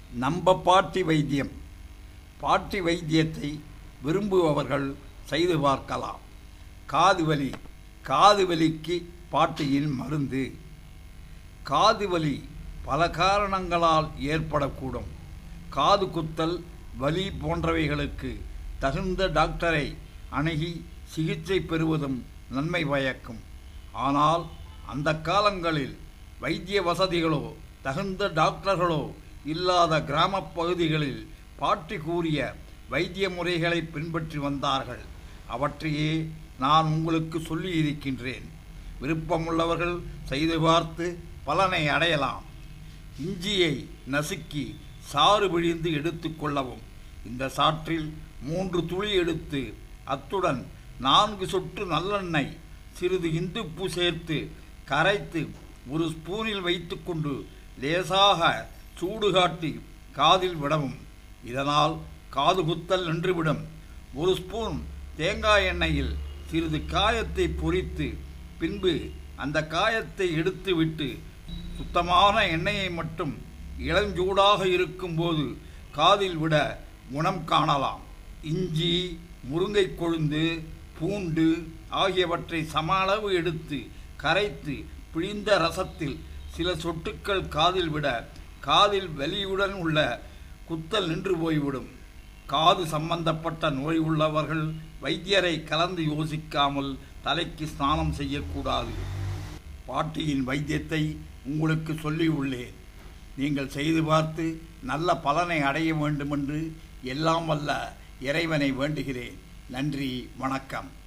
நம்ம பாட்டி வைத்தியம் பாட்டி வைத்தியத்தை விரும்புபவர்கள் செய்து பார்க்கலாம் காது வலி காது வலிக்கு பாட்டியின் மருந்து காது வலி பல காரணங்களால் ஏற்படக்கூடும் காது குத்தல் வலி போன்றவைகளுக்கு தகுந்த டாக்டரை அணுகி சிகிச்சை பெறுவதும் நன்மை பயக்கும் ஆனால் அந்த காலங்களில் வைத்திய வசதிகளோ தகுந்த டாக்டர்களோ இல்லாத கிராமப் பகுதிகளில் பாட்டி கூறிய வைத்திய முறைகளை பின்பற்றி வந்தார்கள் அவற்றையே நான் உங்களுக்கு சொல்லி இருக்கின்றேன் விருப்பமுள்ளவர்கள் செய்து பார்த்து பலனை அடையலாம் இஞ்சியை நசுக்கி சாறு பிழிந்து எடுத்துக்கொள்ளவும் இந்த சாற்றில் மூன்று துளி எடுத்து அத்துடன் நான்கு சொட்டு நல்லெண்ணெய் சிறிது இந்துப்பு சேர்த்து கரைத்து ஒரு ஸ்பூனில் வைத்துக்கொண்டு லேசாக சூடு காட்டி காதில் விடவும் இதனால் காது குத்தல் நின்றுவிடும் ஒரு ஸ்பூன் தேங்காய் எண்ணெயில் சிறிது காயத்தை பொரித்து பின்பு அந்த காயத்தை எடுத்துவிட்டு சுத்தமான எண்ணெயை மட்டும் இளஞ்சூடாக இருக்கும்போது காதில் விட குணம் காணலாம் இஞ்சி முருங்கை கொழுந்து பூண்டு ஆகியவற்றை சம அளவு எடுத்து கரைத்து பிழிந்த ரசத்தில் சில சொட்டுக்கள் காதில் விட காதில் வலியுடன் உள்ள குத்தல் நின்று போய்விடும் காது சம்பந்தப்பட்ட நோய் உள்ளவர்கள் வைத்தியரை கலந்து யோசிக்காமல் தலைக்கு ஸ்நானம் செய்யக்கூடாது பாட்டியின் வைத்தியத்தை உங்களுக்கு சொல்லியுள்ளேன் நீங்கள் செய்து பார்த்து நல்ல பலனை அடைய வேண்டுமென்று எல்லாம் வல்ல இறைவனை வேண்டுகிறேன் நன்றி வணக்கம்